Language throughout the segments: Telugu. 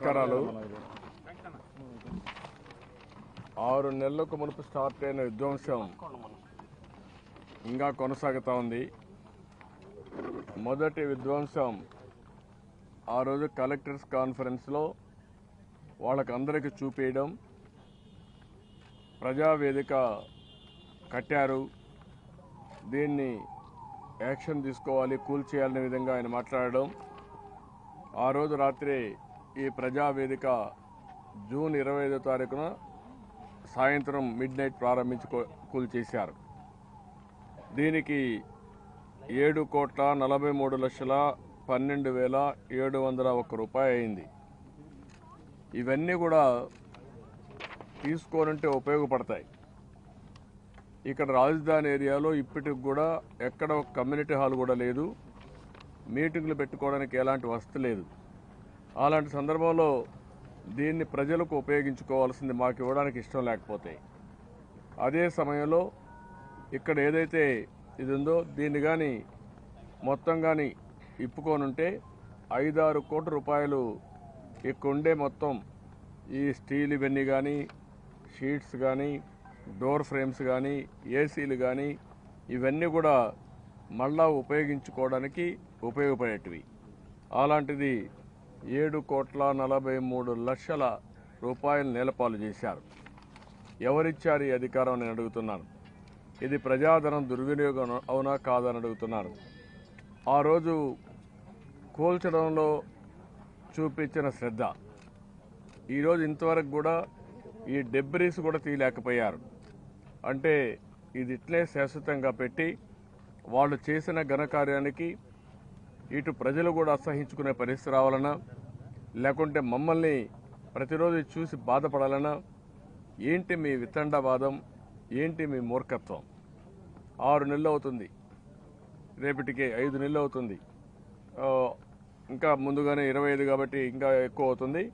నమస్కారాలు ఆరు నెలలకు మునుపు స్టార్ట్ అయిన విధ్వంసం ఇంకా కొనసాగుతూ ఉంది మొదటి విధ్వంసం ఆ రోజు కలెక్టర్స్ కాన్ఫరెన్స్లో వాళ్ళకందరికీ చూపేయడం ప్రజావేదిక కట్టారు దీన్ని యాక్షన్ తీసుకోవాలి కూల్ చేయాలనే విధంగా ఆయన మాట్లాడడం ఆ రోజు రాత్రి ఈ ప్రజావేదిక జూన్ ఇరవై ఐదో తారీఖున సాయంత్రం మిడ్ నైట్ ప్రారంభించి కూ- కూల్చేశారు దీనికి ఏడు కోట్ల నలభై మూడు లక్షల పన్నెండు వేల ఏడు వందల ఒక్క రూపాయి అయింది ఇవన్నీ కూడా తీసుకోనంటే ఉపయోగపడతాయి ఇక్కడ రాజధాని ఏరియాలో ఇప్పటికి కూడా ఎక్కడ ఒక కమ్యూనిటీ హాల్ కూడా లేదు మీటింగ్లు పెట్టుకోవడానికి ఎలాంటి వసతి లేదు అలాంటి సందర్భంలో దీన్ని ప్రజలకు ఉపయోగించుకోవాల్సింది మాకు ఇవ్వడానికి ఇష్టం లేకపోతే అదే సమయంలో ఇక్కడ ఏదైతే ఇది ఉందో దీన్ని కానీ మొత్తం కానీ ఇప్పుకోనుంటే ఐదారు కోట్ల రూపాయలు ఇక్కడ ఉండే మొత్తం ఈ స్టీల్ ఇవన్నీ కానీ షీట్స్ కానీ డోర్ ఫ్రేమ్స్ కానీ ఏసీలు కానీ ఇవన్నీ కూడా మళ్ళా ఉపయోగించుకోవడానికి ఉపయోగపడేటివి అలాంటిది ఏడు కోట్ల నలభై మూడు లక్షల రూపాయలు నేలపాలు చేశారు ఎవరిచ్చారు ఈ అధికారం నేను అడుగుతున్నాను ఇది ప్రజాధనం దుర్వినియోగం అవునా కాదని అడుగుతున్నాను ఆ రోజు కూల్చడంలో చూపించిన శ్రద్ధ ఈరోజు ఇంతవరకు కూడా ఈ డెబ్రీస్ కూడా తీయలేకపోయారు అంటే ఇది ఇట్లే శాశ్వతంగా పెట్టి వాళ్ళు చేసిన ఘనకార్యానికి ఇటు ప్రజలు కూడా అసహించుకునే పరిస్థితి రావాలన్నా లేకుంటే మమ్మల్ని ప్రతిరోజు చూసి బాధపడాలన్నా ఏంటి మీ వితండవాదం ఏంటి మీ మూర్ఖత్వం ఆరు నెలలు అవుతుంది రేపటికి ఐదు నెలలు అవుతుంది ఆ, ఇంకా ముందుగానే ఇరవై ఐదు కాబట్టి ఇంకా ఎక్కువ అవుతుంది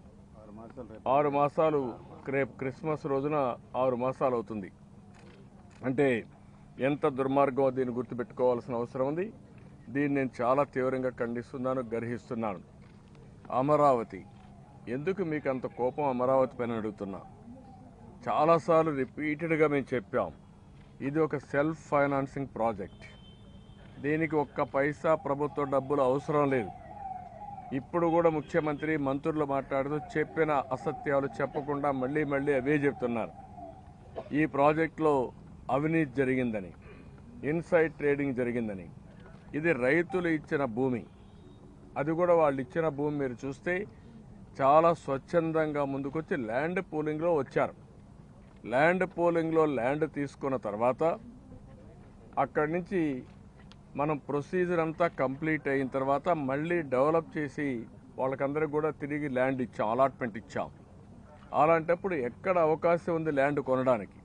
ఆరు మాసాలు రేపు క్రిస్మస్ రోజున ఆరు మాసాలు అవుతుంది అంటే ఎంత దుర్మార్గం దీన్ని గుర్తుపెట్టుకోవాల్సిన అవసరం ఉంది దీన్ని నేను చాలా తీవ్రంగా ఖండిస్తున్నాను గర్హిస్తున్నాను అమరావతి ఎందుకు మీకు అంత కోపం అమరావతి పైన అడుగుతున్నా చాలాసార్లు రిపీటెడ్గా మేము చెప్పాం ఇది ఒక సెల్ఫ్ ఫైనాన్సింగ్ ప్రాజెక్ట్ దీనికి ఒక్క పైసా ప్రభుత్వ డబ్బులు అవసరం లేదు ఇప్పుడు కూడా ముఖ్యమంత్రి మంత్రులు మాట్లాడుతూ చెప్పిన అసత్యాలు చెప్పకుండా మళ్ళీ మళ్ళీ అవే చెప్తున్నారు ఈ ప్రాజెక్టులో అవినీతి జరిగిందని ఇన్సైడ్ ట్రేడింగ్ జరిగిందని ఇది రైతులు ఇచ్చిన భూమి అది కూడా వాళ్ళు ఇచ్చిన భూమి మీరు చూస్తే చాలా స్వచ్ఛందంగా ముందుకొచ్చి ల్యాండ్ పూలింగ్లో వచ్చారు ల్యాండ్ పూలింగ్లో ల్యాండ్ తీసుకున్న తర్వాత అక్కడి నుంచి మనం ప్రొసీజర్ అంతా కంప్లీట్ అయిన తర్వాత మళ్ళీ డెవలప్ చేసి వాళ్ళకందరికి కూడా తిరిగి ల్యాండ్ ఇచ్చాం అలాట్మెంట్ ఇచ్చాం అలాంటప్పుడు ఎక్కడ అవకాశం ఉంది ల్యాండ్ కొనడానికి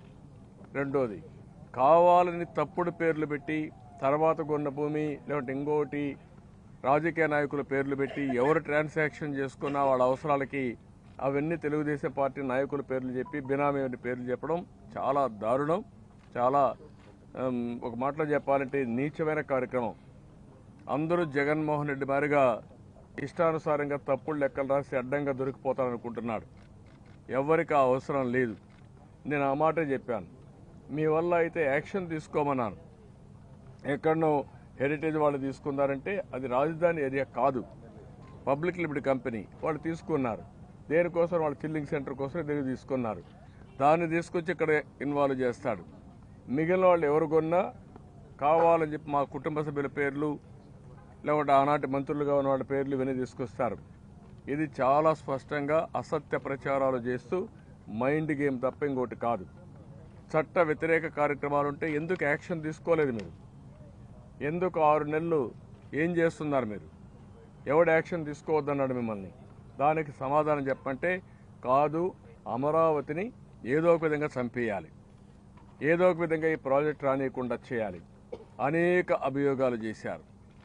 రెండోది కావాలని తప్పుడు పేర్లు పెట్టి తర్వాత కొన్న భూమి లేదంటే ఇంకోటి రాజకీయ నాయకుల పేర్లు పెట్టి ఎవరు ట్రాన్సాక్షన్ చేసుకున్నా వాళ్ళ అవసరాలకి అవన్నీ తెలుగుదేశం పార్టీ నాయకుల పేర్లు చెప్పి బినామీ పేర్లు చెప్పడం చాలా దారుణం చాలా ఉమ్, ఒక మాటలో చెప్పాలంటే నీచమైన కార్యక్రమం అందరూ జగన్మోహన్ రెడ్డి మారిగా ఇష్టానుసారంగా తప్పుడు లెక్కలు రాసి అడ్డంగా దొరికిపోతారనుకుంటున్నాడు ఎవరికి ఆ అవసరం లేదు నేను ఆ మాటే చెప్పాను మీ వల్ల అయితే యాక్షన్ తీసుకోమన్నాను ఎక్కడనో హెరిటేజ్ వాళ్ళు తీసుకున్నారంటే అది రాజధాని ఏరియా కాదు పబ్లిక్ లిమిటెడ్ కంపెనీ వాళ్ళు తీసుకున్నారు దేనికోసం వాళ్ళ చిల్లింగ్ సెంటర్ కోసం దీన్ని తీసుకున్నారు దాన్ని తీసుకొచ్చి ఇక్కడ ఇన్వాల్వ్ చేస్తాడు మిగిలిన వాళ్ళు ఎవరు కొన్నా కావాలని చెప్పి మా కుటుంబ సభ్యుల పేర్లు లేకుంటే ఆనాటి మంత్రులుగా ఉన్న వాళ్ళ పేర్లు ఇవన్నీ తీసుకొస్తారు ఇది చాలా స్పష్టంగా అసత్య ప్రచారాలు చేస్తూ మైండ్ గేమ్ తప్ప ఇంకోటి కాదు చట్ట వ్యతిరేక కార్యక్రమాలు ఉంటే ఎందుకు యాక్షన్ తీసుకోలేదు మీరు ఎందుకు ఆరు నెలలు ఏం చేస్తున్నారు మీరు ఎవడు యాక్షన్ తీసుకోవద్దన్నాడు మిమ్మల్ని దానికి సమాధానం చెప్పంటే కాదు అమరావతిని ఏదో ఒక విధంగా చంపేయాలి ఏదో ఒక విధంగా ఈ ప్రాజెక్ట్ రానియకుండా చేయాలి అనేక అభియోగాలు చేశారు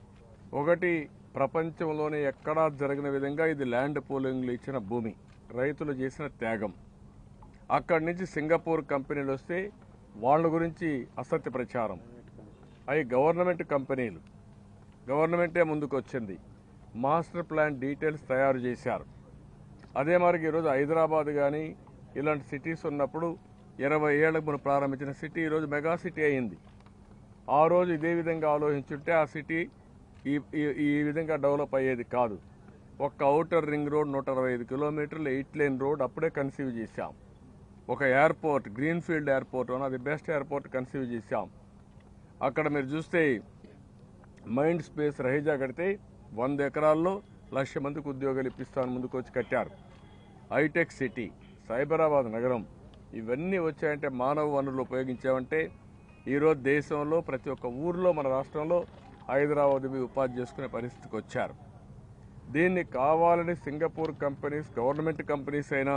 ఒకటి ప్రపంచంలోనే ఎక్కడా జరగని విధంగా ఇది ల్యాండ్ పూలింగ్లు ఇచ్చిన భూమి రైతులు చేసిన త్యాగం అక్కడి నుంచి సింగపూర్ కంపెనీలు వస్తే వాళ్ళ గురించి అసత్య ప్రచారం అవి గవర్నమెంట్ కంపెనీలు గవర్నమెంటే ముందుకు వచ్చింది మాస్టర్ ప్లాన్ డీటెయిల్స్ తయారు చేశారు అదే మరికి ఈరోజు హైదరాబాద్ కానీ ఇలాంటి సిటీస్ ఉన్నప్పుడు ఇరవై ఏళ్ళకు మనం ప్రారంభించిన సిటీ ఈరోజు మెగా సిటీ అయింది ఆ రోజు ఇదే విధంగా ఆలోచించుంటే ఆ సిటీ ఈ ఈ- ఈ విధంగా డెవలప్ అయ్యేది కాదు ఒక్క అవుటర్ రింగ్ రోడ్ నూట అరవై ఐదు కిలోమీటర్లు ఎయిట్ లేన్ రోడ్ అప్పుడే కన్సీవ్ చేశాం ఒక airport greenfield airport one of the best airport conceive చేశాం అక్కడ మీరు చూస్తే మైండ్ స్పేస్ రహీజా కడితే వంద ఎకరాల్లో లక్ష మందికి ఉద్యోగాలు ఇప్పిస్తామని ముందుకు వచ్చి కట్టారు హైటెక్ సిటీ సైబరాబాద్ నగరం ఇవన్నీ వచ్చాయంటే మానవ వనరులు ఉపయోగించామంటే ఈరోజు దేశంలో ప్రతి ఒక్క ఊర్లో మన రాష్ట్రంలో హైదరాబాద్ పోయి ఉపాధి చేసుకునే పరిస్థితికి వచ్చారు దీన్ని కావాలని సింగపూర్ కంపెనీస్ గవర్నమెంట్ కంపెనీస్ అయినా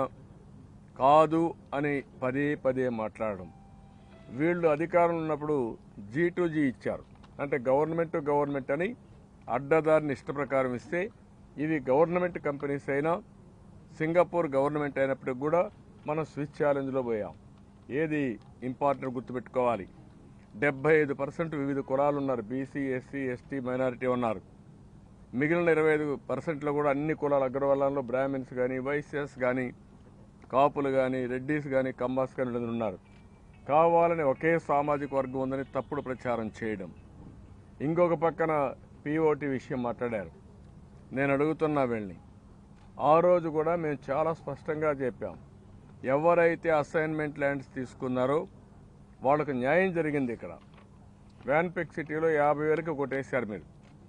కాదు అని పదే పదే మాట్లాడడం వీళ్ళు అధికారంలో ఉన్నప్పుడు జీ టు జీ ఇచ్చారు అంటే గవర్నమెంట్ టు గవర్నమెంట్ అని అడ్డదారిని ఇష్ట ప్రకారం ఇస్తే ఇవి గవర్నమెంట్ కంపెనీస్ అయినా సింగపూర్ గవర్నమెంట్ అయినప్పటికి కూడా మనం స్విచ్ ఛాలెంజ్లో పోయాం ఏది ఇంపార్టెంట్ గుర్తుపెట్టుకోవాలి డెబ్బై ఐదు పర్సెంట్ వివిధ కులాలు ఉన్నారు బీసీ ఎస్సీ ఎస్టీ మైనారిటీ ఉన్నారు మిగిలిన ఇరవై ఐదు పర్సెంట్లో కూడా అన్ని కులాల అగ్రవాళ్ళలో బ్రాహ్మిన్స్ కానీ వైశ్యస్ కానీ కాపులు కానీ రెడ్డిస్ కానీ కమ్మాస్ కానీ వీళ్ళందరూ ఉన్నారు కావాలని ఒకే సామాజిక వర్గం ఉందని తప్పుడు ప్రచారం చేయడం ఇంకొక పక్కన పిఓటి విషయం మాట్లాడారు నేను అడుగుతున్నా వీళ్ళని ఆ రోజు కూడా మేము చాలా స్పష్టంగా చెప్పాం ఎవరైతే అసైన్మెంట్ ల్యాండ్స్ తీసుకున్నారో వాళ్ళకు న్యాయం జరిగింది ఇక్కడ వ్యాన్పెక్ సిటీలో యాభై వేలకు కొట్టేశారు మీరు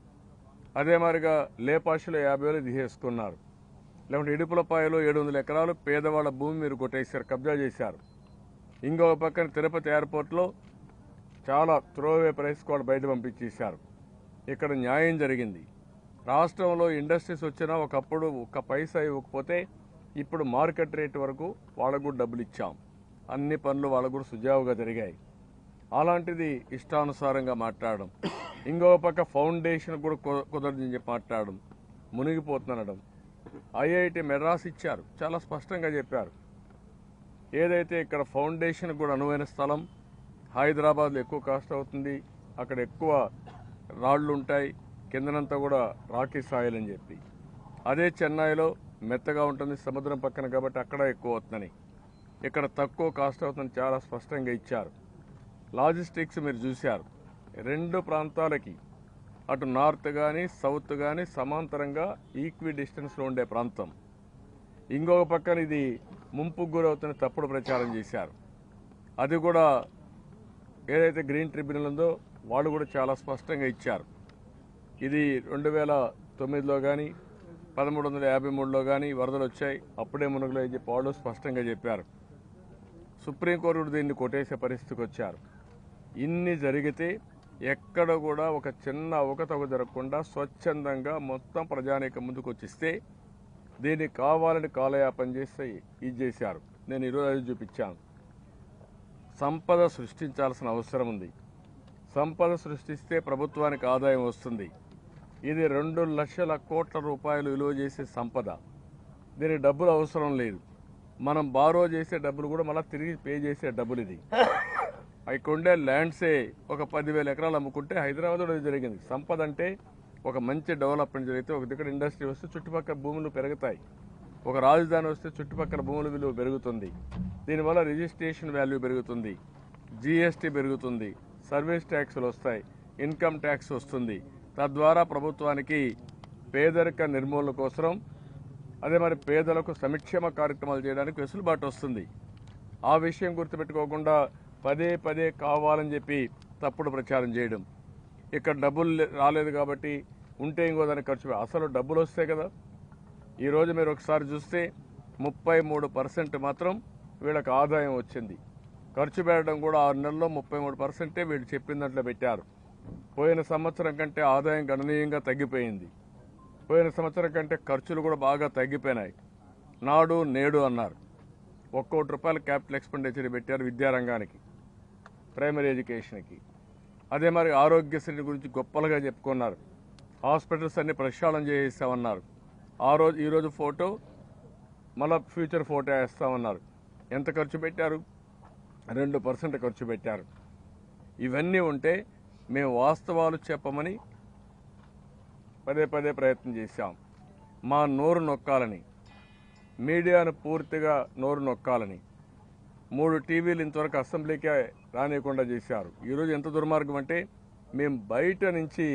అదే మాదిరిగా లేపాషిలో యాభై వేలు తీసేసుకున్నారు లేకుంటే ఇడుపులపాయలో ఏడు వందల ఎకరాలు పేదవాళ్ళ భూమి మీరు కొట్టేశారు కబ్జా చేశారు ఇంకొక పక్కన తిరుపతి ఎయిర్పోర్ట్లో చాలా త్రోవే ప్రైస్ కూడా బయట పంపించేశారు ఇక్కడ న్యాయం జరిగింది రాష్ట్రంలో ఇండస్ట్రీస్ వచ్చినా ఒకప్పుడు ఒక్క పైసా ఇవ్వకపోతే ఇప్పుడు మార్కెట్ రేట్ వరకు వాళ్ళకు కూడా డబ్బులు ఇచ్చాం అన్ని పనులు వాళ్ళకు కూడా సుజావుగా జరిగాయి అలాంటిది ఇష్టానుసారంగా మాట్లాడడం ఇంకొక పక్క ఫౌండేషన్ కూడా కు- కుదరదని చెప్పి మాట్లాడడం మునిగిపోతుందనడం ఐఐటి మెడ్రాస్ ఇచ్చారు చాలా స్పష్టంగా చెప్పారు ఏదైతే ఇక్కడ ఫౌండేషన్ కూడా అనువైన స్థలం హైదరాబాద్లో ఎక్కువ కాస్ట్ అవుతుంది అక్కడ ఎక్కువ రాళ్ళు ఉంటాయి కిందనంతా కూడా రాకీ సాయిల్ అని చెప్పి అదే చెన్నైలో మెత్తగా ఉంటుంది సముద్రం పక్కన కాబట్టి అక్కడ ఎక్కువ అవుతుందని ఇక్కడ తక్కువ కాస్ట్ అవుతుందని చాలా స్పష్టంగా ఇచ్చారు లాజిస్టిక్స్ మీరు చూశారు రెండు ప్రాంతాలకి అటు నార్త్ కానీ సౌత్ కానీ సమాంతరంగా ఈక్వి డిస్టెన్స్లో ఉండే ప్రాంతం ఇంకొక పక్కన ఇది ముంపుకు గురవుతున్న తప్పుడు ప్రచారం చేశారు అది కూడా ఏదైతే గ్రీన్ ట్రిబ్యునల్ ఉందో వాళ్ళు కూడా చాలా స్పష్టంగా ఇచ్చారు ఇది రెండు వేల తొమ్మిదిలో కానీ పదమూడు వందల యాభై మూడులో కానీ వరదలు వచ్చాయి అప్పుడే మునుగులో అని చెప్పి వాళ్ళు స్పష్టంగా చెప్పారు సుప్రీంకోర్టు కూడా దీన్ని కొట్టేసే పరిస్థితికి వచ్చారు ఇన్ని జరిగితే ఎక్కడ కూడా ఒక చిన్న అవకతవక జరగకుండా స్వచ్ఛందంగా మొత్తం ప్రజానీకం ముందుకు వచ్చిస్తే దీన్ని కావాలని కాలయాపన చేస్తే ఇది చేశారు నేను ఈరోజు అది చూపించాను సంపద సృష్టించాల్సిన అవసరం ఉంది సంపద సృష్టిస్తే ప్రభుత్వానికి ఆదాయం వస్తుంది ఇది రెండు లక్షల కోట్ల రూపాయలు విలువ చేసే సంపద దీనికి డబ్బులు అవసరం లేదు మనం బారో చేసే డబ్బులు కూడా మళ్ళీ తిరిగి పే చేసే డబ్బులు ఇది ఇక్కడ ఉండే ల్యాండ్సే ఒక పదివేల ఎకరాలు అమ్ముకుంటే హైదరాబాద్లో ఇది జరిగింది సంపద అంటే ఒక మంచి డెవలప్మెంట్ జరిగితే ఒక దగ్గర ఇండస్ట్రీ వస్తే చుట్టుపక్కల భూములు పెరుగుతాయి ఒక రాజధాని వస్తే చుట్టుపక్కల భూముల విలువ పెరుగుతుంది దీనివల్ల రిజిస్ట్రేషన్ వాల్యూ పెరుగుతుంది జీఎస్టీ పెరుగుతుంది సర్వీస్ ట్యాక్సులు వస్తాయి ఇన్కమ్ ట్యాక్స్ వస్తుంది తద్వారా ప్రభుత్వానికి పేదరిక నిర్మూలన కోసం అదే మరి పేదలకు సంక్షేమ కార్యక్రమాలు చేయడానికి వెసులుబాటు వస్తుంది ఆ విషయం గుర్తుపెట్టుకోకుండా పదే పదే కావాలని చెప్పి తప్పుడు ప్రచారం చేయడం ఇక్కడ డబ్బులు లే- రాలేదు కాబట్టి ఉంటే ఇంకో దానికి ఖర్చు పె- అసలు డబ్బులు వస్తాయి కదా ఈరోజు మీరు ఒకసారి చూస్తే ముప్పై మూడు పర్సెంట్ మాత్రం వీళ్ళకి ఆదాయం వచ్చింది ఖర్చు పెట్టడం కూడా ఆరు నెలల్లో ముప్పై మూడు పర్సెంటే వీళ్ళు చెప్పిన దాంట్లో పెట్టారు పోయిన సంవత్సరం కంటే ఆదాయం గణనీయంగా తగ్గిపోయింది పోయిన సంవత్సరం కంటే ఖర్చులు కూడా బాగా తగ్గిపోయినాయి నాడు నేడు అన్నారు ఒక్క కోటి రూపాయలు క్యాపిటల్ ఎక్స్పెండిచర్ పెట్టారు విద్యారంగానికి ప్రైమరీ ఎడ్యుకేషన్కి అదే మరి ఆరోగ్యశ్రీ గురించి గొప్పలుగా చెప్పుకున్నారు హాస్పిటల్స్ అన్ని ప్రక్షాళన చేయిస్తామన్నారు ఆ రోజు ఈరోజు ఫోటో మళ్ళీ ఫ్యూచర్ ఫోటో వేస్తామన్నారు ఎంత ఖర్చు పెట్టారు రెండు పర్సెంట్ ఖర్చు పెట్టారు ఇవన్నీ ఉంటే మేము వాస్తవాలు చెప్పమని పదే పదే ప్రయత్నం చేశాం మా నోరు నొక్కాలని మీడియాను పూర్తిగా నోరు నొక్కాలని మూడు టీవీలు ఇంతవరకు అసెంబ్లీకే రానియకుండా చేశారు ఈరోజు ఎంత దుర్మార్గం అంటే మేము బయట నుంచి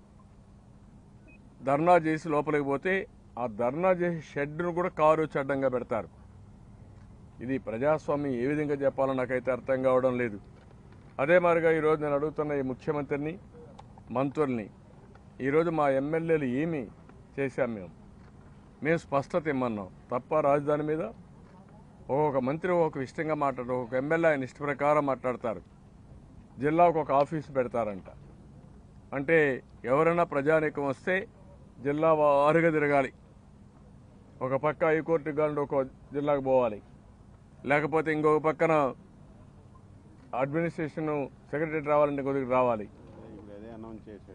ధర్నా చేసి లోపలికి పోతే ఆ ధర్నా చేసే షెడ్ను కూడా కారు వచ్చి అడ్డంగా పెడతారు ఇది ప్రజాస్వామ్యం ఏ విధంగా చెప్పాలో నాకైతే అర్థం కావడం లేదు అదే మాదిరిగా ఈరోజు నేను అడుగుతున్న ఈ ముఖ్యమంత్రిని మంత్రుల్ని ఈరోజు మా ఎమ్మెల్యేలు ఏమి చేశాం మేము మేము స్పష్టత ఇమ్మన్నాం తప్ప రాజధాని మీద ఒక్కొక్క మంత్రి ఒక్కొక్క ఇష్టంగా మాట్లాడరు ఒక్కొక్క ఎమ్మెల్యే ఆయన ఇష్ట ప్రకారం మాట్లాడతారు జిల్లాకు ఒక ఆఫీస్ పెడతారంట అంటే ఎవరైనా ప్రజానీకం వస్తే జిల్లా వారుగా తిరగాలి ఒక పక్క హైకోర్టుకి కానీ ఒక జిల్లాకు పోవాలి లేకపోతే ఇంకొక పక్కన అడ్మినిస్ట్రేషన్ సెక్రటరీ రావాలంటే కొద్దిగా రావాలి ఇప్పుడు అదే అనౌన్స్ చేశాడు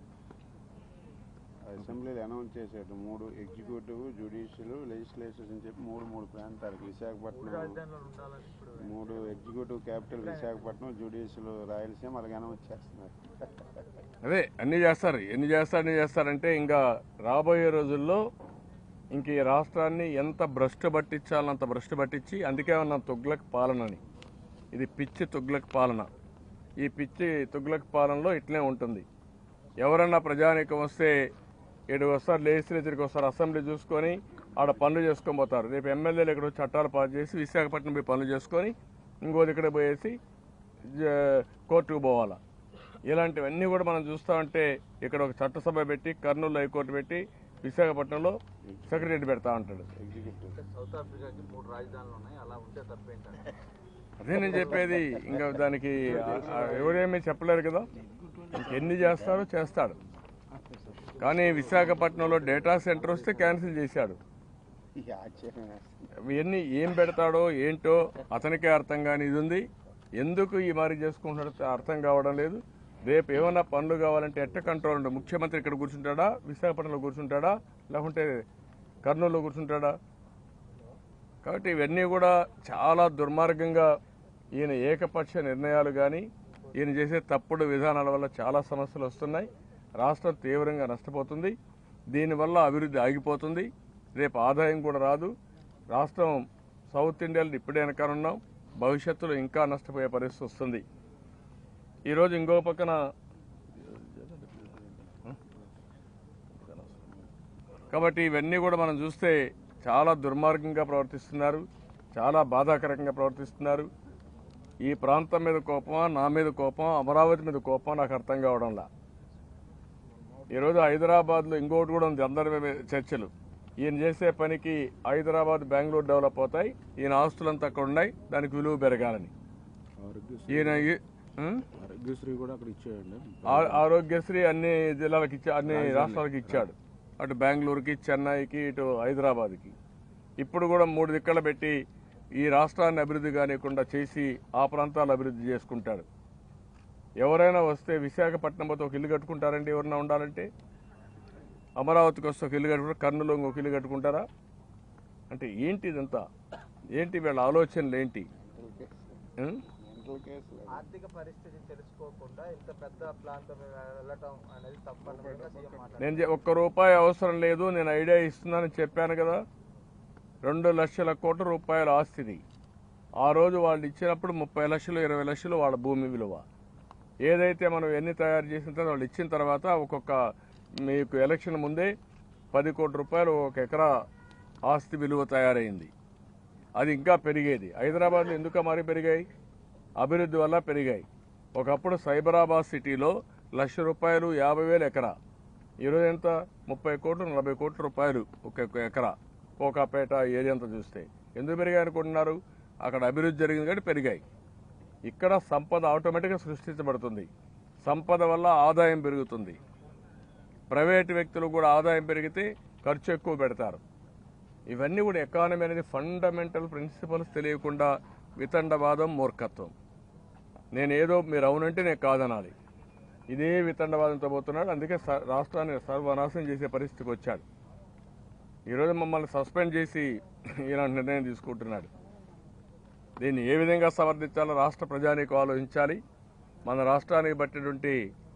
అసెంబ్లీలో అనౌన్స్ చేశాడు మూడు ఎగ్జిక్యూటివ్ జ్యుడిషియల్ లెజిస్లేచర్స్ అని చెప్పి మూడు మూడు ప్రాంతాలకు విశాఖపట్నం మూడు executive capital Visakhapatnam judicial Rayalaseema అలాగే అనౌన్స్ చేస్తున్నారు అదే అన్ని చేస్తారు ఎన్ని చేస్తారు అన్ని చేస్తారంటే ఇంకా రాబోయే రోజుల్లో ఇంక ఈ రాష్ట్రాన్ని ఎంత భ్రష్టు పట్టించాలో అంత భ్రష్టు పట్టించి అందుకే ఉన్న తుగ్లక్ పాలనని ఇది పిచ్చి తుగ్లక్ పాలన ఈ పిచ్చి తుగ్లక్ పాలనలో ఇట్లే ఉంటుంది ఎవరన్నా ప్రజానీకం వస్తే ఇటు వస్తారు లెజిస్లేచర్కి వస్తారు అసెంబ్లీ చూసుకొని ఆడ పనులు చేసుకొని పోతారు రేపు ఎమ్మెల్యేలు ఇక్కడ వచ్చి చట్టాలు పాస్ చేసి విశాఖపట్నం పోయి పనులు చేసుకొని ఇంకోది ఇక్కడ పోయేసి జ- కోర్టుకు పోవాలా ఇలాంటివన్నీ కూడా మనం చూస్తా ఉంటే ఇక్కడ ఒక చట్టసభ పెట్టి కర్నూలు హైకోర్టు పెట్టి విశాఖపట్నంలో సెక్రటరీ పెడతా ఉంటాడు ఎగ్జిక్యూటివ్ సౌత్ ఆఫ్రికాకి మూడు రాజధానులు ఉన్నాయి అలా ఉంటే తప్పేంటంటే అదే నేను చెప్పేది ఇంకా దానికి ఆ- ఆ ఎవరేమీ చెప్పలేరు కదా ఇంకెన్ని చేస్తారో చేస్తాడు కానీ విశాఖపట్నంలో డేటా సెంటర్ వస్తే క్యాన్సిల్ చేశాడు ఈ ఆశ్చర్యం వేస్తుంది. ఇవన్నీ ఏం పెడతాడో ఏంటో అతనికే అర్థం కాని ఇది ఉంది ఎందుకు ఈ మారి చేసుకుంటున్నాడో అర్థం కావడం లేదు రేపు ఏమైనా పనులు కావాలంటే ఎట్ట కంట్రోల్ ఉండదు ముఖ్యమంత్రి ఇక్కడ కూర్చుంటాడా విశాఖపట్నంలో కూర్చుంటాడా లేకుంటే కర్నూలులో కూర్చుంటాడా కాబట్టి ఇవన్నీ కూడా చాలా దుర్మార్గంగా ఈయన ఏకపక్ష నిర్ణయాలు కానీ ఈయన చేసే తప్పుడు విధానాల వల్ల చాలా సమస్యలు వస్తున్నాయి రాష్ట్రం తీవ్రంగా నష్టపోతుంది దీనివల్ల అభివృద్ధి ఆగిపోతుంది రేపు ఆదాయం కూడా రాదు రాష్ట్రం సౌత్ ఇండియాలో ఇప్పుడే వెనకాలన్నాం భవిష్యత్తులో ఇంకా నష్టపోయే పరిస్థితి వస్తుంది ఈరోజు ఇంకో పక్కన కాబట్టి ఇవన్నీ కూడా మనం చూస్తే చాలా దుర్మార్గంగా ప్రవర్తిస్తున్నారు చాలా బాధాకరంగా ప్రవర్తిస్తున్నారు ఈ ప్రాంతం మీద కోపమా నా మీద కోపం అమరావతి మీద కోపం నాకు అర్థం కావడంలా ఈరోజు హైదరాబాద్లో ఇంకోటి కూడా ఉంది అందరి మీద చర్చలు ఈయన చేసే పనికి హైదరాబాద్ బెంగళూరు డెవలప్ అవుతాయి ఈయన ఆస్తులంతా అక్కడ ఉన్నాయి దానికి విలువ పెరగాలని ఆరోగ్యశ్రీ ఈయన ఈ- ఉం? ఆరోగ్యశ్రీ కూడా అక్కడ ఇచ్చేయండి ఆ- ఆరోగ్యశ్రీ అన్ని జిల్లాలకు ఇచ్చా అన్ని రాష్ట్రాలకు ఇచ్చాడు అటు బెంగళూరుకి చెన్నైకి ఇటు హైదరాబాద్కి ఇప్పుడు కూడా మూడు దిక్కల పెట్టి ఈ రాష్ట్రాన్ని అభివృద్ధి కానివ్వకుండా చేసి ఆ ప్రాంతాలు అభివృద్ధి చేసుకుంటాడు ఎవరైనా వస్తే విశాఖపట్నం పోతే ఒక ఇల్లు కట్టుకుంటారండి ఎవరైనా ఉండాలంటే అమరావతికి వస్తే ఒక ఇల్లు కట్టుకుంటారు కర్నూలు ఇంకొక ఇల్లు కట్టుకుంటారా అంటే ఏంటి ఇదంతా ఏంటి వీళ్ళ ఆలోచనలు ఏంటి ఉం? మెంటల్ కేసులు ఆర్థిక పరిస్థితి తెలుసుకోకుండా ఇంత పెద్ద ప్రాంతం వెళ్ళటం అనేది తప్పనిసరిగా సీఎం మాట్లాడారు నేను చె- ఒక్క రూపాయి అవసరం లేదు నేను ఐడియా ఇస్తున్నానని చెప్పాను కదా రెండు లక్షల కోట్ల రూపాయల ఆస్తిది ఆ రోజు వాళ్ళు ఇచ్చినప్పుడు ముప్పై లక్షలు ఇరవై లక్షలు వాళ్ళ భూమి విలువ ఏదైతే మనం ఎన్ని తయారు చేసిన తర్వాత వాళ్ళు ఇచ్చిన తర్వాత ఒక్కొక్క మీకు ఎలక్షన్ ముందే పది కోట్ల రూపాయలు ఒక ఎకరా ఆస్తి విలువ తయారైంది అది ఇంకా పెరిగేది హైదరాబాద్లో ఎందుకు మరి పెరిగాయి అభివృద్ధి వల్ల పెరిగాయి ఒకప్పుడు సైబరాబాద్ సిటీలో లక్ష రూపాయలు యాభై వేలు ఎకరా ఈరోజు ఎంత ముప్పై కోట్లు నలభై కోట్ల రూపాయలు ఒక ఒక ఎకరా కోకాపేట ఏరియా అంతా చూస్తే ఎందుకు పెరిగాయి అనుకుంటున్నారు అక్కడ అభివృద్ధి జరిగింది కాబట్టి పెరిగాయి ఇక్కడ సంపద ఆటోమేటిక్గా సృష్టించబడుతుంది సంపద వల్ల ఆదాయం పెరుగుతుంది ప్రైవేటు వ్యక్తులు కూడా ఆదాయం పెరిగితే ఖర్చు ఎక్కువ పెడతారు ఇవన్నీ కూడా ఎకానమీ అనేది ఫండమెంటల్ ప్రిన్సిపల్స్ తెలియకుండా వితండవాదం మూర్ఖత్వం నేను ఏదో మీరు అవునంటే నేను కాదనాలి ఇదే వితండవాదంతో పోతున్నాడు అందుకే స- రాష్ట్రాన్ని సర్వనాశనం చేసే పరిస్థితికి వచ్చాడు ఈరోజు మమ్మల్ని సస్పెండ్ చేసి ఇలాంటి నిర్ణయం తీసుకుంటున్నాడు దీన్ని ఏ విధంగా సమర్థించాలో రాష్ట్ర ప్రజానీకు ఆలోచించాలి మన రాష్ట్రానికి బట్టినటువంటి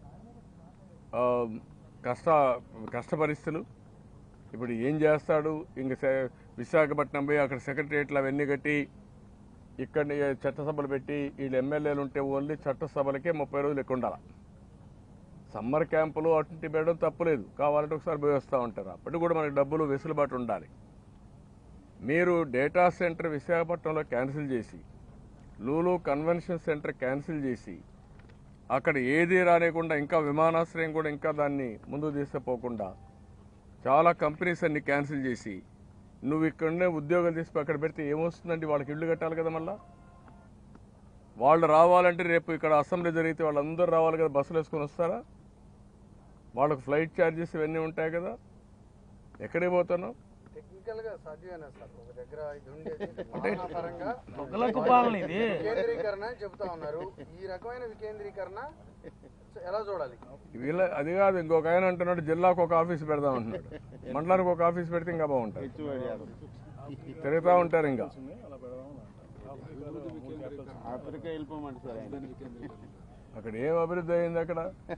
ఆ, కష్ట కష్ట పరిస్థితులు ఇప్పుడు ఏం చేస్తాడు ఇంక సే- విశాఖపట్నం పోయి అక్కడ సెక్రటరియట్లు అవన్నీ కట్టి ఇక్కడ చట్టసభలు పెట్టి వీళ్ళు ఎమ్మెల్యేలు ఉంటే ఓన్లీ చట్టసభలకే ముప్పై రోజులు ఎక్కువ ఉండాలి సమ్మర్ క్యాంపులు అటువంటి పెట్టడం తప్పులేదు కావాలంటే ఒకసారి పోయి వస్తూ ఉంటారు అప్పటికి కూడా మనకి డబ్బులు వెసులుబాటు ఉండాలి మీరు డేటా సెంటర్ విశాఖపట్నంలో క్యాన్సిల్ చేసి లూలు కన్వెన్షన్ సెంటర్ క్యాన్సిల్ చేసి అక్కడ ఏది రానియకుండా ఇంకా విమానాశ్రయం కూడా ఇంకా దాన్ని ముందుకు తీసుకుపోకుండా చాలా కంపెనీస్ అన్ని క్యాన్సిల్ చేసి నువ్వు ఇక్కడనే ఉద్యోగాలు తీసి అక్కడ పెడితే ఏమొస్తుందండి వాళ్ళకి ఇల్లు కట్టాలి కదా మళ్ళా వాళ్ళు రావాలంటే రేపు ఇక్కడ అసెంబ్లీ జరిగితే వాళ్ళందరూ రావాలి కదా బస్సులు వేసుకొని వస్తారా వాళ్ళకు ఫ్లైట్ ఛార్జెస్ ఇవన్నీ ఉంటాయి కదా ఎక్కడికి పోతున్నావు టెక్నికల్ గా సాధ్యమేనా సార్ ఒక దగ్గర ఇది ఉండేది పాలనా పరంగా తొగలకు పాలన ఇది వికేంద్రీకరణ అని చెప్తా ఉన్నారు ఈ రకమైన వికేంద్రీకరణ ఎలా చూడాలి వీళ్ళ అది కాదు ఇంకొక ఆయన అంటున్నాడు జిల్లాకు ఒక ఆఫీస్ పెడదాం అంటున్నాడు మండలానికి ఒక ఆఫీస్ పెడితే ఇంకా బాగుంటుంది హెచ్ఓడి తిరుగుతూ ఉంటారు ఇంకా అలా పెడదాం ఆఫ్రికా వెళ్ళిపోమంట సార్ ఆయన అక్కడ ఏం అభివృద్ధి అయింది అక్కడ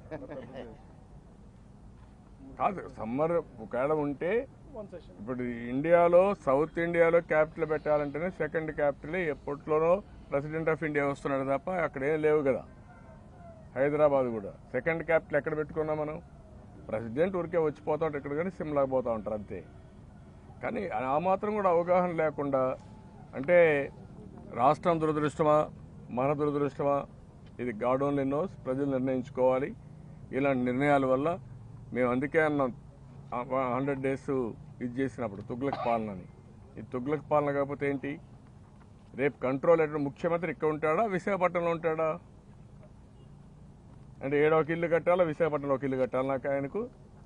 కాదు సమ్మర్ ఒకవేళ ఉంటే ఇప్పుడు ఇండియాలో సౌత్ ఇండియాలో క్యాపిటల్ పెట్టాలంటేనే సెకండ్ క్యాపిటల్ ఎప్పట్లోనో ప్రెసిడెంట్ ఆఫ్ ఇండియా వస్తున్నాడు తప్ప అక్కడ ఏం లేవు కదా హైదరాబాద్ కూడా సెకండ్ క్యాపిటల్ ఎక్కడ పెట్టుకున్నాం మనం ప్రెసిడెంట్ ఊరికే వచ్చిపోతా ఉంటారు ఇక్కడ కానీ సిమ్లాకి పోతూ ఉంటారు అంతే కానీ ఆ మాత్రం కూడా అవగాహన లేకుండా అంటే రాష్ట్రం దురదృష్టమా మన దురదృష్టమా ఇది గాడ్ ఓన్లీ నోస్ ప్రజలు నిర్ణయించుకోవాలి ఇలాంటి నిర్ణయాల వల్ల మేము అందుకే అన్నాం హండ్రెడ్ డేస్ ఇది చేసినప్పుడు తుగ్లక్ పాలన అని ఈ తుగ్లక్ పాలన కాకపోతే ఏంటి రేపు కంట్రోల్ ఎక్కడ ముఖ్యమంత్రి ఇక్కడ ఉంటాడా విశాఖపట్నంలో ఉంటాడా అంటే ఏడో ఒక ఇల్లు కట్టాలా విశాఖపట్నంలో ఒక ఇల్లు కట్టాలి నాకు ఆయనకు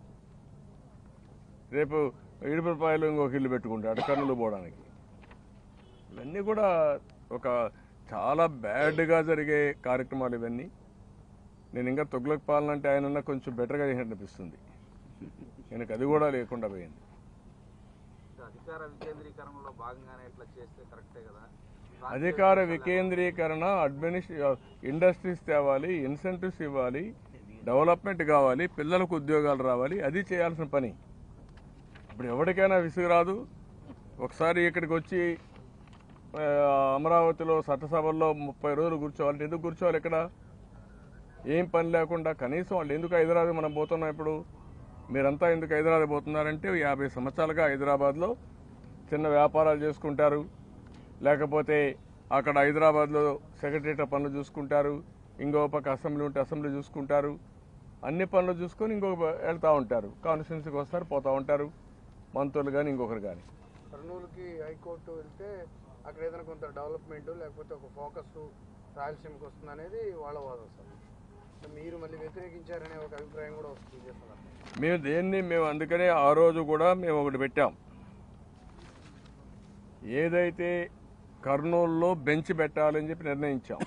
రేపు ఇడుపులపాయలు ఇంకొక ఇల్లు పెట్టుకుంటాడు కర్నూలు పోవడానికి ఇవన్నీ కూడా ఒక చాలా బ్యాడ్గా జరిగే కార్యక్రమాలు ఇవన్నీ నేను ఇంకా తుగ్లక్ పాలన అంటే ఆయన ఉన్న కొంచెం బెటర్గా చేసినట్టు అనిపిస్తుంది ఆయనకు అది కూడా లేకుండా పోయింది అధికార వికేంద్రీకరణలో భాగంగానే ఇట్లా చేస్తే కరెక్టే కదా అధికార వికేంద్రీకరణ అడ్మినిస్ట్రే ఇండస్ట్రీస్ తేవాలి ఇన్సెంటివ్స్ ఇవ్వాలి డెవలప్మెంట్ కావాలి పిల్లలకు ఉద్యోగాలు రావాలి అది చేయాల్సిన పని ఇప్పుడు ఎవరికైనా విసుగు రాదు ఒకసారి ఇక్కడికి వచ్చి ఆ, అమరావతిలో చట్టసభల్లో ముప్పై రోజులు కూర్చోవాలి ఎందుకు కూర్చోవాలి ఇక్కడ ఏం పని లేకుండా కనీసం వాళ్ళు ఎందుకు హైదరాబాద్ మనం పోతున్నాం ఇప్పుడు మీరంతా ఎందుకు హైదరాబాద్ పోతున్నారంటే యాభై సంవత్సరాలుగా హైదరాబాద్లో చిన్న వ్యాపారాలు చేసుకుంటారు లేకపోతే అక్కడ హైదరాబాద్లో సెక్రటరియట్ పనులు చూసుకుంటారు ఇంకో పక్క అసెంబ్లీ ఉంటే అసెంబ్లీ చూసుకుంటారు అన్ని పనులు చూసుకొని ఇంకొక వెళ్తూ ఉంటారు కాన్స్టిట్యున్సీకి వస్తారు పోతూ ఉంటారు మంత్రులు కానీ ఇంకొకరు కానీ కర్నూలుకి హైకోర్టు వెళ్తే అక్కడ ఏదైనా కొంత డెవలప్మెంట్ లేకపోతే ఒక ఫోకస్ రాయలసీమకి వస్తుంది అనేది వాళ్ళ వాదం సార్ సో మీరు మళ్ళీ వ్యతిరేకించారనే ఒక అభిప్రాయం కూడా వస్తుంది చేస్తున్నారు మేము దేన్ని మేము అందుకనే ఆ రోజు కూడా మేము ఒకటి పెట్టాం ఏదైతే కర్నూలులో బెంచ్ పెట్టాలని చెప్పి నిర్ణయించాం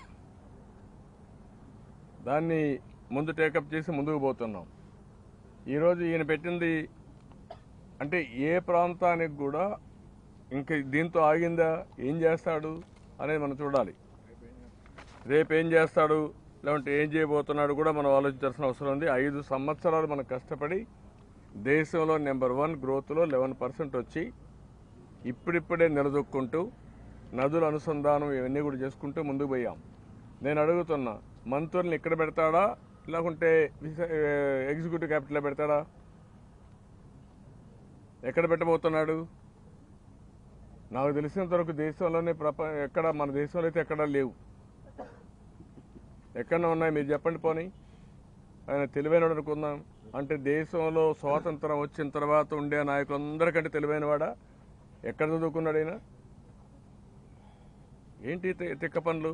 దాన్ని ముందు టేకప్ చేసి ముందుకు పోతున్నాం ఈరోజు ఈయన పెట్టింది అంటే ఏ ప్రాంతానికి కూడా ఇంకా దీంతో ఆగిందా ఏం చేస్తాడు అనేది మనం చూడాలి రేపు ఏం చేస్తాడు లేదంటే ఏం చేయబోతున్నాడు కూడా మనం ఆలోచించాల్సిన అవసరం ఉంది ఐదు సంవత్సరాలు మనం కష్టపడి దేశంలో నెంబర్ వన్ గ్రోత్లో లెవెన్ పర్సెంట్ వచ్చి ఇప్పుడిప్పుడే నిలదొక్కుంటూ నదుల అనుసంధానం ఇవన్నీ కూడా చేసుకుంటూ ముందుకు పోయాం నేను అడుగుతున్నా మంత్రుల్ని ఇక్కడ పెడతాడా లేకుంటే విశా- ఎగ్జిక్యూటివ్ క్యాపిటల్లో పెడతాడా ఎక్కడ పెట్టబోతున్నాడు నాకు తెలిసినంత వరకు దేశంలోనే ప్రప ఎక్కడ మన దేశంలో అయితే ఎక్కడా లేవు ఎక్కడ ఉన్నాయి మీరు చెప్పండి పోనీ ఆయన తెలివైన అనుకుందాం అంటే దేశంలో స్వాతంత్రం వచ్చిన తర్వాత ఉండే నాయకులందరికంటే తెలివైనవాడా ఎక్కడ చదువుకున్నాడు ఆయన ఏంటి తి- తిక్క పనులు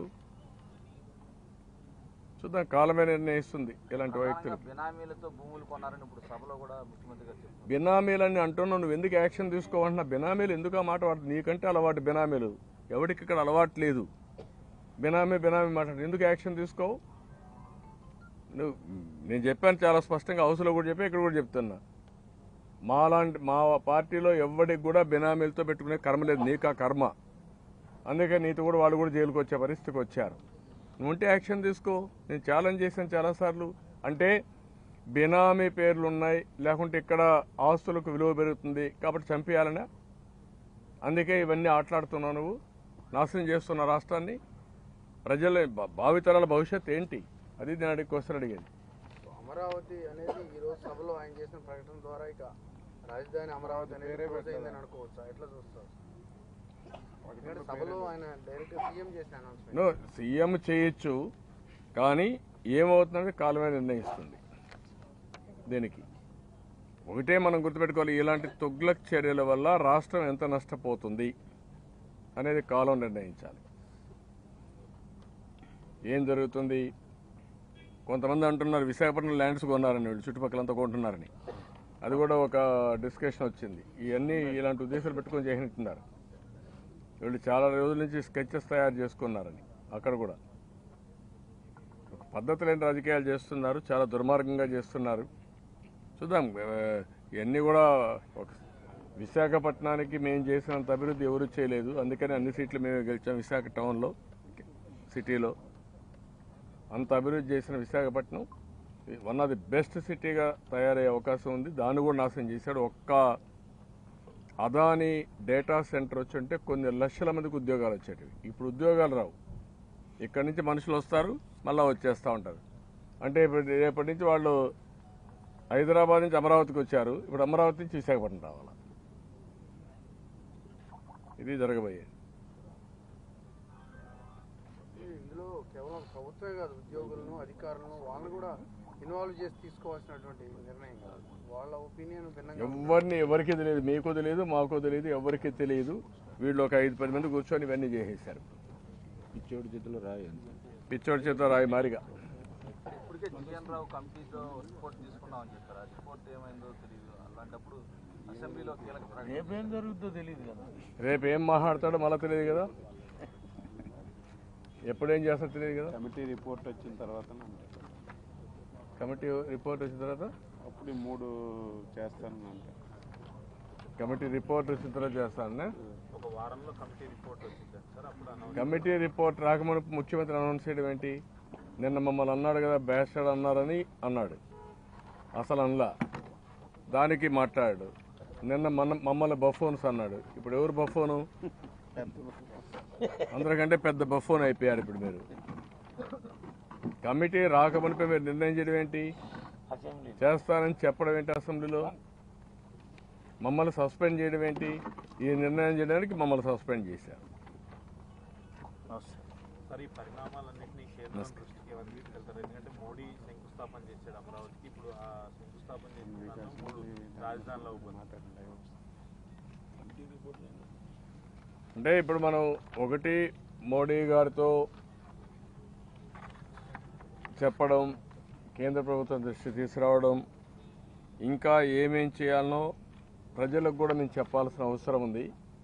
చూద్దాం కాలమే నిర్ణయిస్తుంది ఇలాంటి వ్యక్తులు బినామీలతో భూములు కొన్నారని ఇప్పుడు సభలో కూడా ముఖ్యమంత్రి గారు చెప్తున్నారు బినామీలని అంటున్నావు నువ్వు ఎందుకు యాక్షన్ తీసుకోవాలన్నా బినామీలు ఎందుకు ఆ మాట వాడు నీకంటే అలవాటు బినామీలు ఎవరికి ఇక్కడ అలవాటు లేదు బినామీ బినామీ మాట ఎందుకు యాక్షన్ తీసుకోవు నువ్వు నేను చెప్పాను చాలా స్పష్టంగా హౌస్లో కూడా చెప్పి ఇక్కడ కూడా చెప్తున్నా మాలాంటి మా పార్టీలో ఎవరికి కూడా బినామీలతో పెట్టుకునే కర్మ లేదు నీకు ఆ కర్మ అందుకే నీతో కూడా వాళ్ళు కూడా జైలుకి వచ్చే పరిస్థితికి వచ్చారు నువ్వు ఉంటే యాక్షన్ తీసుకో నేను ఛాలెంజ్ చేశాను చాలాసార్లు అంటే బినామీ పేర్లు ఉన్నాయి లేకుంటే ఇక్కడ ఆస్తులకు విలువ పెరుగుతుంది కాబట్టి చంపేయాలనా అందుకే ఇవన్నీ ఆటలాడుతున్నావు నువ్వు నాశనం చేస్తున్న రాష్ట్రాన్ని ప్రజల భ- భావితరాల భవిష్యత్తు ఏంటి అది నేను అడిగి క్వశ్చన్ అడిగేది సో అమరావతి అనేది ఈ రోజు సభలో ఆయన చేసిన ప్రకటన ద్వారా ఇక రాజధాని అమరావతి అనేది క్లోజ్ అయిందని అనుకోవచ్చా ఎట్లా చూస్తారు ఎందుకంటే సభలో ఆయన డైరెక్ట్ సీఎం చేసిన అనౌన్స్మెంట్ నో సీఎం చేయొచ్చు కానీ ఏమవుతుందంటే కాలమే నిర్ణయిస్తుంది దీనికి ఒకటే మనం గుర్తుపెట్టుకోవాలి ఇలాంటి తొగ్లక్ చర్యల వల్ల రాష్ట్రం ఎంత నష్టపోతుంది అనేది కాలం నిర్ణయించాలి ఏం జరుగుతుంది కొంతమంది అంటున్నారు విశాఖపట్నం ల్యాండ్స్ కొన్నారని వీళ్ళు చుట్టుపక్కలంతా కొంటున్నారని అది కూడా ఒక డిస్కషన్ వచ్చింది ఇవన్నీ ఇలాంటి ఉద్దేశాలు పెట్టుకొని చేసినట్టున్నారు వీళ్ళు చాలా రోజుల నుంచి స్కెచెస్ తయారు చేసుకున్నారని అక్కడ కూడా ఒక పద్ధతి లేని రాజకీయాలు చేస్తున్నారు చాలా దుర్మార్గంగా చేస్తున్నారు చూద్దాం ఆ, ఇవన్నీ కూడా ఒక విశాఖపట్నానికి మేము చేసినంత అభివృద్ధి ఎవరు చేయలేదు అందుకని అన్ని సీట్లు మేమే గెలిచాం విశాఖ టౌన్లో సిటీలో అంత అభివృద్ధి చేసిన Visakhapatnam one of the best సిటీగా తయారయ్యే అవకాశం ఉంది దాన్ని కూడా నాశనం చేశాడు ఒక్క అదాని డేటా సెంటర్ వచ్చి ఉంటే కొన్ని లక్షల మందికి ఉద్యోగాలు వచ్చేటివి ఇప్పుడు ఉద్యోగాలు రావు ఇక్కడి నుంచి మనుషులు వస్తారు మళ్ళీ వచ్చేస్తూ ఉంటారు అంటే ఇప్పుడు రేపటి నుంచి వాళ్ళు హైదరాబాద్ నుంచి అమరావతికి వచ్చారు ఇప్పుడు అమరావతి నుంచి విశాఖపట్నం రావాలి ఇది జరగబోయేది ఇందులో కేవలం ప్రభుత్వమే కాదు ఉద్యోగులను అధికారులను వాళ్ళని కూడా ఇన్వాల్వ్ చేసి తీసుకోవాల్సినటువంటి నిర్ణయం కాదు వాళ్ళ ఒపీనియన్ భిన్నంగా ఉంటుంది. ఎవరిని ఎవరికి తెలియదు మీకు తెలియదు మాకు తెలియదు ఎవరికి తెలియదు వీళ్ళు ఒక ఐదు పది మంది కూర్చొని ఇవన్నీ చేసేసారు పిచ్చోడి చేతిలో రాయి అంతే పిచ్చోడి చేత రాయి మారిగా ఇప్పటికే జిఎన్ రావు కమిటీతో రిపోర్ట్ తీసుకున్నామని చెప్పారు ఆ రిపోర్ట్ ఏమైందో తెలియదు అలాంటప్పుడు అసెంబ్లీలో కీలక ప్రకటన రేపేం జరుగుతుందో తెలియదు కదా రేపు ఏం మాట్లాడతాడో మళ్ళీ తెలియదు కదా ఎప్పుడేం చేస్తాడో తెలియదు కదా కమిటీ రిపోర్ట్ వచ్చిన తర్వాత అంటే కమిటీ రిపోర్ట్ వచ్చిన తర్వాత అప్పుడు ఈ మూడు చేస్తాను అంటే కమిటీ రిపోర్ట్ వచ్చిన తర్వాత చేస్తాను ఒక వారంలో కమిటీ రిపోర్ట్ వచ్చింది సార్ అప్పుడు అనౌన్స్ కమిటీ రిపోర్ట్ రాకముందు ముఖ్యమంత్రి అనౌన్స్ చేయడం ఏంటి నిన్న మమ్మల్ని అన్నాడు కదా బ్యాస్టర్డ్ అన్నారని అన్నాడు అసలు అనలా దానికి మాట్లాడాడు నిన్న మన మమ్మల్ని బఫోన్స్ అన్నాడు ఇప్పుడు ఎవరు బఫోను అందరికంటే పెద్ద బఫోన్ అయిపోయారు ఇప్పుడు మీరు కమిటీ రాకమునిపై మీరు నిర్ణయం చేయడం ఏంటి అసెంబ్లీ చేస్తానని చెప్పడం ఏంటి అసెంబ్లీలో మమ్మల్ని సస్పెండ్ చేయడం ఏంటి ఈ నిర్ణయం చేయడానికి మమ్మల్ని సస్పెండ్ చేశారు సార్ ఈ పరిణామాలన్నింటినీ కేంద్రం దృష్టికి ఎవరు తీసుకెళ్తారు ఎందుకంటే మోడీ శంకుస్థాపన చేశాడు అమరావతికి ఇప్పుడు ఆ శంకుస్థాపన చేసిన దాంట్లో మూడు రాజధానులు అవుతుంది అంటే ఇప్పుడు మనం ఒకటి మోడీ గారితో చెప్పడం కేంద్ర ప్రభుత్వం దృష్టి తీసుకురావడం ఇంకా ఏమేం చేయాలనో ప్రజలకు కూడా మేము చెప్పాల్సిన అవసరం ఉంది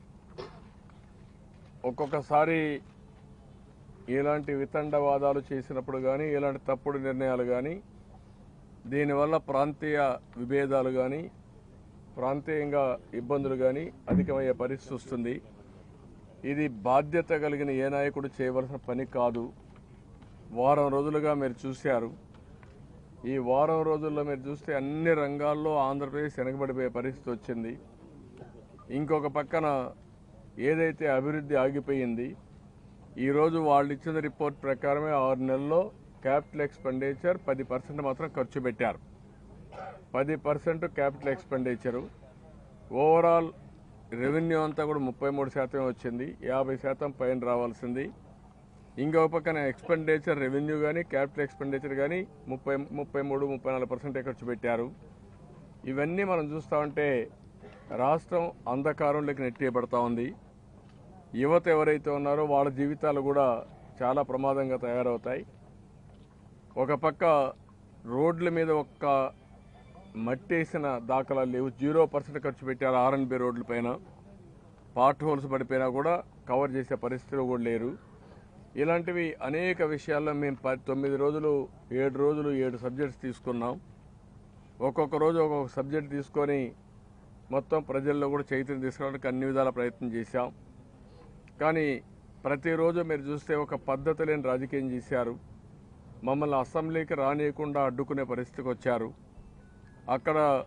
ఒక్కొక్కసారి ఇలాంటి వితండవాదాలు చేసినప్పుడు కానీ ఇలాంటి తప్పుడు నిర్ణయాలు కానీ దీనివల్ల ప్రాంతీయ విభేదాలు కానీ ప్రాంతీయంగా ఇబ్బందులు కానీ అధికమయ్యే పరిస్థితి వస్తుంది ఇది బాధ్యత కలిగిన ఏ నాయకుడు చేయవలసిన పని కాదు వారం రోజులుగా మీరు చూశారు ఈ వారం రోజుల్లో మీరు చూస్తే అన్ని రంగాల్లో ఆంధ్రప్రదేశ్ వెనకబడిపోయే పరిస్థితి వచ్చింది ఇంకొక పక్కన ఏదైతే అభివృద్ధి ఆగిపోయింది ఈరోజు వాళ్ళు ఇచ్చిన రిపోర్ట్ ప్రకారమే ఆరు నెలల్లో క్యాపిటల్ ఎక్స్పెండిచర్ పది పర్సెంట్ మాత్రం ఖర్చు పెట్టారు పది percent capital expenditure overall revenue అంతా కూడా ముప్పై మూడు శాతం వచ్చింది యాభై శాతం పైన రావాల్సింది ఇంకొక పక్కన ఎక్స్పెండిచర్ రెవెన్యూ కానీ క్యాపిటల్ ఎక్స్పెండిచర్ కానీ ముప్పై ముప్పై మూడు ముప్పై నాలుగు పర్సెంటే ఖర్చు పెట్టారు ఇవన్నీ మనం చూస్తూ ఉంటే రాష్ట్రం అంధకారంలోకి నెట్టేయబడతా ఉంది యువత ఎవరైతే ఉన్నారో వాళ్ళ జీవితాలు కూడా చాలా ప్రమాదంగా తయారవుతాయి ఒక పక్క రోడ్ల మీద ఒక్క మట్టేసిన దాఖలాలు లేవు జీరో పర్సెంట్ ఖర్చు పెట్టారు ఆర్ఎన్బి రోడ్ల పైన పార్ట్ హోల్స్ పడిపోయినా కూడా కవర్ చేసే పరిస్థితిలో కూడా లేరు ఇలాంటివి అనేక విషయాల్లో మేము ప తొమ్మిది రోజులు ఏడు రోజులు ఏడు సబ్జెక్ట్స్ తీసుకున్నాం ఒక్కొక్క రోజు ఒక్కొక్క సబ్జెక్ట్ తీసుకొని మొత్తం ప్రజల్లో కూడా చైతన్యం తీసుకురావడానికి అన్ని విధాల ప్రయత్నం చేశాం కానీ ప్రతిరోజు మీరు చూస్తే ఒక పద్ధతి లేని రాజకీయం చేశారు మమ్మల్ని అసెంబ్లీకి రానియకుండా అడ్డుకునే పరిస్థితికి వచ్చారు అక్కడ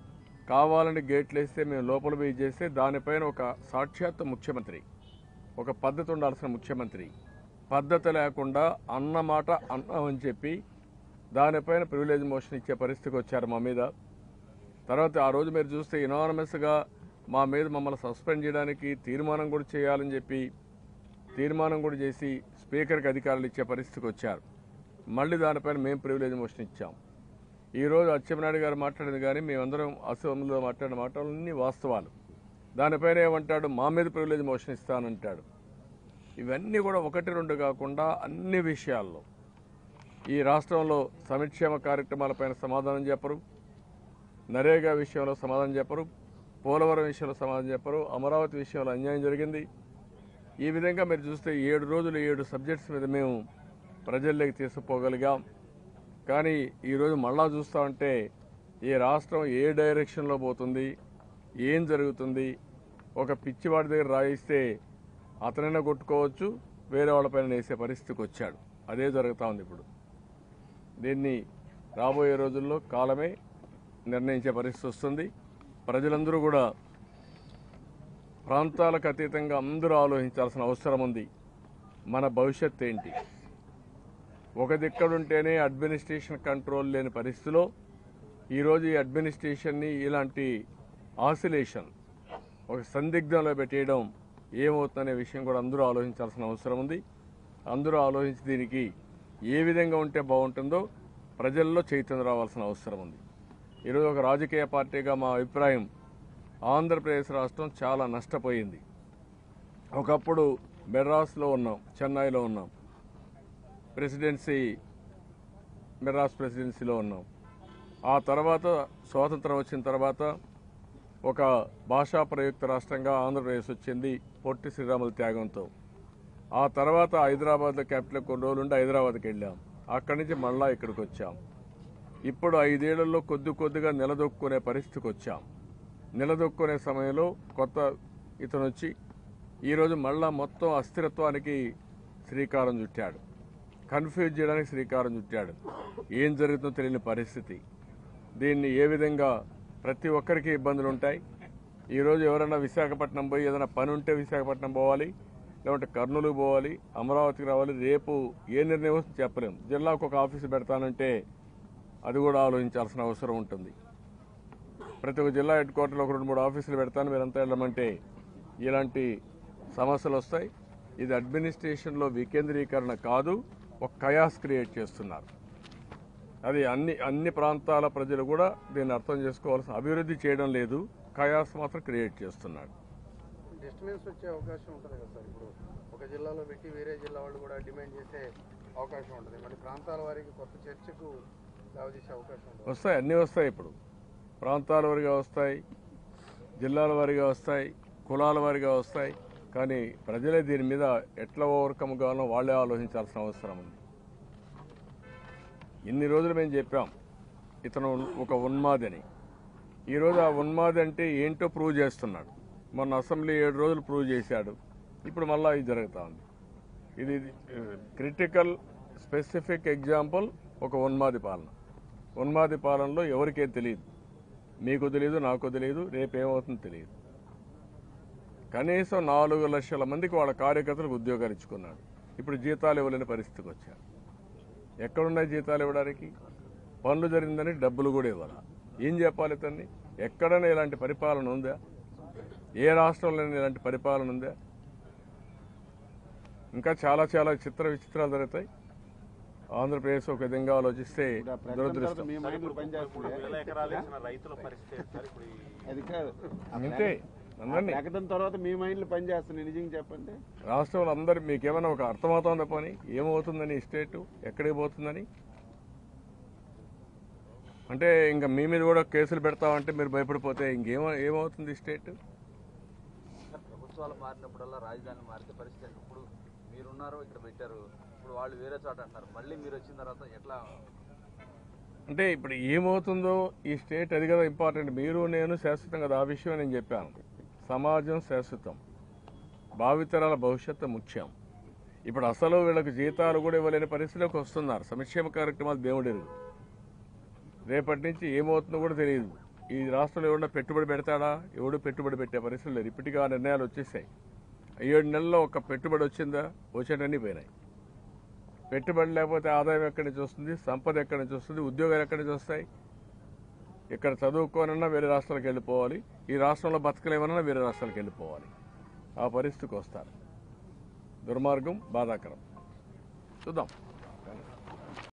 కావాలని గేట్లు వేస్తే మేము లోపల పోయి చేస్తే దానిపైన ఒక సాక్షాత్ ముఖ్యమంత్రి ఒక పద్ధతి ఉండాల్సిన ముఖ్యమంత్రి పద్ధతి లేకుండా అన్నమాట అన్నం అని చెప్పి దానిపైన ప్రివిలేజ్ మోషన్ ఇచ్చే పరిస్థితికి వచ్చారు మా మీద తర్వాత ఆ రోజు మీరు చూస్తే ఇనానమస్గా మా మీద మమ్మల్ని సస్పెండ్ చేయడానికి తీర్మానం కూడా చేయాలని చెప్పి తీర్మానం కూడా చేసి స్పీకర్కి అధికారులు ఇచ్చే పరిస్థితికి వచ్చారు మళ్ళీ దానిపైన మేము ప్రివిలేజ్ మోషన్ ఇచ్చాం ఈరోజు అచ్చెన్నాయుడు గారు మాట్లాడింది కానీ మేమందరం అసెంబ్లీలో మాట్లాడిన మాటలన్నీ వాస్తవాలు దానిపైన ఏమంటాడు మా మీద ప్రివిలేజ్ మోషన్ ఇస్తానంటాడు ఇవన్నీ కూడా ఒకటి రెండు కాకుండా అన్ని విషయాల్లో ఈ రాష్ట్రంలో సంక్షేమ కార్యక్రమాలపైన సమాధానం చెప్పరు నరేగా విషయంలో సమాధానం చెప్పరు పోలవరం విషయంలో సమాధానం చెప్పరు అమరావతి విషయంలో అన్యాయం జరిగింది ఈ విధంగా మీరు చూస్తే ఏడు రోజులు ఏడు సబ్జెక్ట్స్ మీద మేము ప్రజల్లోకి తీసుకుపోగలిగాం కానీ ఈరోజు మళ్ళా చూస్తామంటే ఈ రాష్ట్రం ఏ డైరెక్షన్లో పోతుంది ఏం జరుగుతుంది ఒక పిచ్చివాడి దగ్గర రాయిస్తే అతనైనా కొట్టుకోవచ్చు వేరే వాళ్ళపైన వేసే పరిస్థితికి వచ్చాడు అదే జరుగుతూ ఉంది ఇప్పుడు దీన్ని రాబోయే రోజుల్లో కాలమే నిర్ణయించే పరిస్థితి వస్తుంది ప్రజలందరూ కూడా ప్రాంతాలకు అతీతంగా అందరూ ఆలోచించాల్సిన అవసరం ఉంది మన భవిష్యత్ ఏంటి ఒక దిక్కడుంటేనే అడ్మినిస్ట్రేషన్ కంట్రోల్ లేని పరిస్థితిలో ఈరోజు ఈ అడ్మినిస్ట్రేషన్ని ఇలాంటి ఆసిలేషన్ ఒక సందిగ్ధంలో పెట్టేయడం ఏమవుతుందనే విషయం కూడా అందరూ ఆలోచించాల్సిన అవసరం ఉంది అందరూ ఆలోచించి దీనికి ఏ విధంగా ఉంటే బాగుంటుందో ప్రజల్లో చైతన్యం రావాల్సిన అవసరం ఉంది ఈరోజు ఒక రాజకీయ పార్టీగా మా అభిప్రాయం ఆంధ్రప్రదేశ్ రాష్ట్రం చాలా నష్టపోయింది ఒకప్పుడు మెడ్రాస్లో ఉన్నాం చెన్నైలో ఉన్నాం ప్రెసిడెన్సీ మెడ్రాస్ ప్రెసిడెన్సీలో ఉన్నాం ఆ తర్వాత స్వాతంత్రం వచ్చిన తర్వాత ఒక భాషా ప్రయుక్త రాష్ట్రంగా ఆంధ్రప్రదేశ్ వచ్చింది పొట్టి శ్రీరాముల త్యాగంతో ఆ తర్వాత హైదరాబాద్లో క్యాపిటల్ కొన్ని రోజులు ఉండి హైదరాబాద్కి వెళ్ళాం అక్కడి నుంచి మళ్ళా ఇక్కడికి వచ్చాం ఇప్పుడు ఐదేళ్లలో కొద్ది కొద్దిగా నిలదొక్కునే పరిస్థితికి వచ్చాం నిలదొక్కునే సమయంలో కొత్త ఇతను వచ్చి ఈరోజు మళ్ళా మొత్తం అస్థిరత్వానికి శ్రీకారం చుట్టాడు కన్ఫ్యూజ్ చేయడానికి శ్రీకారం చుట్టాడు ఏం జరుగుతుందో తెలియని పరిస్థితి దీన్ని ఏ విధంగా ప్రతి ఒక్కరికి ఇబ్బందులు ఉంటాయి ఈరోజు ఎవరైనా విశాఖపట్నం పోయి ఏదైనా పని ఉంటే విశాఖపట్నం పోవాలి లేకుంటే కర్నూలు పోవాలి అమరావతికి రావాలి రేపు ఏ నిర్ణయం వస్తుందో చెప్పలేము జిల్లాకు ఒక ఆఫీసు పెడతానంటే అది కూడా ఆలోచించాల్సిన అవసరం ఉంటుంది ప్రతి ఒక్క జిల్లా హెడ్ క్వార్టర్లో ఒక రెండు మూడు ఆఫీసులు పెడతాను మీరంతా వెళ్ళమంటే ఇలాంటి సమస్యలు వస్తాయి ఇది అడ్మినిస్ట్రేషన్లో వికేంద్రీకరణ కాదు ఒక కయాస్ క్రియేట్ చేస్తున్నారు అది అన్ని అన్ని ప్రాంతాల ప్రజలు కూడా దీన్ని అర్థం చేసుకోవాల్సిన అభివృద్ధి చేయడం లేదు కయాస్ మాత్రం క్రియేట్ చేస్తున్నాడు డిస్టర్బెన్స్ వచ్చే అవకాశం ఉంటుంది కదా సార్ ఇప్పుడు ఒక జిల్లాలో పెట్టి వేరే జిల్లా వాళ్ళు కూడా డిమాండ్ చేసే అవకాశం ఉంటుంది మళ్ళీ ప్రాంతాల వారికి కొత్త చర్చకు దావదీసే అవకాశం ఉంటుంది వస్తాయి అన్నీ వస్తాయి ఇప్పుడు ప్రాంతాల వారిగా వస్తాయి జిల్లాల వారిగా వస్తాయి కులాల వారిగా వస్తాయి కానీ ప్రజలే దీని మీద ఎట్లా ఓవర్కమ్ కావాలో వాళ్ళే ఆలోచించాల్సిన అవసరం ఉంది ఇన్ని రోజులు మేము చెప్పాం ఇతను ఒక ఉన్మాది అని ఈరోజు ఆ ఉన్మాది అంటే ఏంటో ప్రూవ్ చేస్తున్నాడు మొన్న అసెంబ్లీ ఏడు రోజులు ప్రూవ్ చేశాడు ఇప్పుడు మళ్ళీ ఇది జరుగుతూ ఉంది ఇది క్రిటికల్ స్పెసిఫిక్ ఎగ్జాంపుల్ ఒక ఉన్మాది పాలన ఉన్మాది పాలనలో ఎవరికేం తెలియదు మీకు తెలియదు నాకు తెలియదు రేపు ఏమవుతుందో తెలియదు కనీసం నాలుగు లక్షల మందికి వాళ్ళ కార్యకర్తలకు ఉద్యోగాలు ఇచ్చుకున్నాడు ఇప్పుడు జీతాలు ఇవ్వలేని పరిస్థితికి వచ్చారు ఎక్కడున్నాయి జీతాలు ఇవ్వడానికి పనులు జరిగిందని డబ్బులు కూడా ఇవ్వాలా ఏం చెప్పాలి ఇతన్ని ఎక్కడైనా ఇలాంటి పరిపాలన ఉందా ఏ రాష్ట్రంలో ఇలాంటి పరిపాలన ఉందా ఇంకా చాలా చాలా చిత్ర విచిత్రాలు జరుగుతాయి ఆంధ్రప్రదేశ్ ఒక విధంగా ఆలోచిస్తే ఇప్పుడు ఆ ప్రకటన తర్వాత దురదృష్టం మీ మైండ్ ఇప్పుడు పనిచేస్తుంది వేల ఎకరాలు ఇచ్చిన రైతుల పరిస్థితి ఏంటి సార్ ఇప్పుడు ఈ అది కాదు ఆ అంతే ప్రకటన- ఆ అందరినీ ప్రకటన తర్వాత మీ మైండ్లో పనిచేస్తుంది నిజంగా చెప్పండి రాష్ట్రంలో అందరు మీకేమైనా ఒక అర్థమవుతుందా పని ఏమవుతుందని ఈ స్టేటు ఎక్కడికి పోతుందని అంటే ఇంకా మీ మీద కూడా కేసులు పెడతామంటే మీరు భయపడిపోతే ఇంకేమో ఏమవుతుంది ఈ స్టేట్ సార్, ప్రభుత్వాలు మారినప్పుడల్లా రాజధాని మారితే పరిస్థితి ఏంటి? ఇప్పుడు మీరున్నారు ఇక్కడ పెట్టారు ఇప్పుడు వాళ్ళు వేరే చోట అంటున్నారు మళ్ళీ మీరు వచ్చిన తర్వాత ఎట్లా అంటే ఇప్పుడు ఏమవుతుందో ఈ స్టేట్ అది కదా ఇంపార్టెంట్ మీరు నేను శాశ్వతం కదా ఆ విషయం నేను చెప్పాను సమాజం శాశ్వతం భావితరాల భవిష్యత్తు ముఖ్యం ఇప్పుడు అసలు వీళ్ళకి జీతాలు కూడా ఇవ్వలేని పరిస్థితిలోకి వస్తున్నారు సంక్షేమ కార్యక్రమాలు దేవుడెరుగు రేపటి నుంచి ఏమవుతుందో కూడా తెలియదు ఈ రాష్ట్రంలో ఎవడన్నా పెట్టుబడి పెడతాడా ఎవడు పెట్టుబడి పెట్టే పరిస్థితి లేదు ఇప్పటికీ ఆ నిర్ణయాలు వచ్చేసాయి ఏడు నెలల్లో ఒక పెట్టుబడి వచ్చిందా వచ్చేటన్నీ పోయినాయి పెట్టుబడి లేకపోతే ఆదాయం ఎక్కడి నుంచి వస్తుంది సంపద ఎక్కడి నుంచి వస్తుంది ఉద్యోగాలు ఎక్కడి నుంచి వస్తాయి ఇక్కడ చదువుకోనన్నా వేరే రాష్ట్రాలకు వెళ్ళిపోవాలి ఈ రాష్ట్రంలో బతకలేమన్నా వేరే రాష్ట్రాలకు వెళ్ళిపోవాలి ఆ పరిస్థితికి వస్తారు దుర్మార్గం బాధాకరం చూద్దాం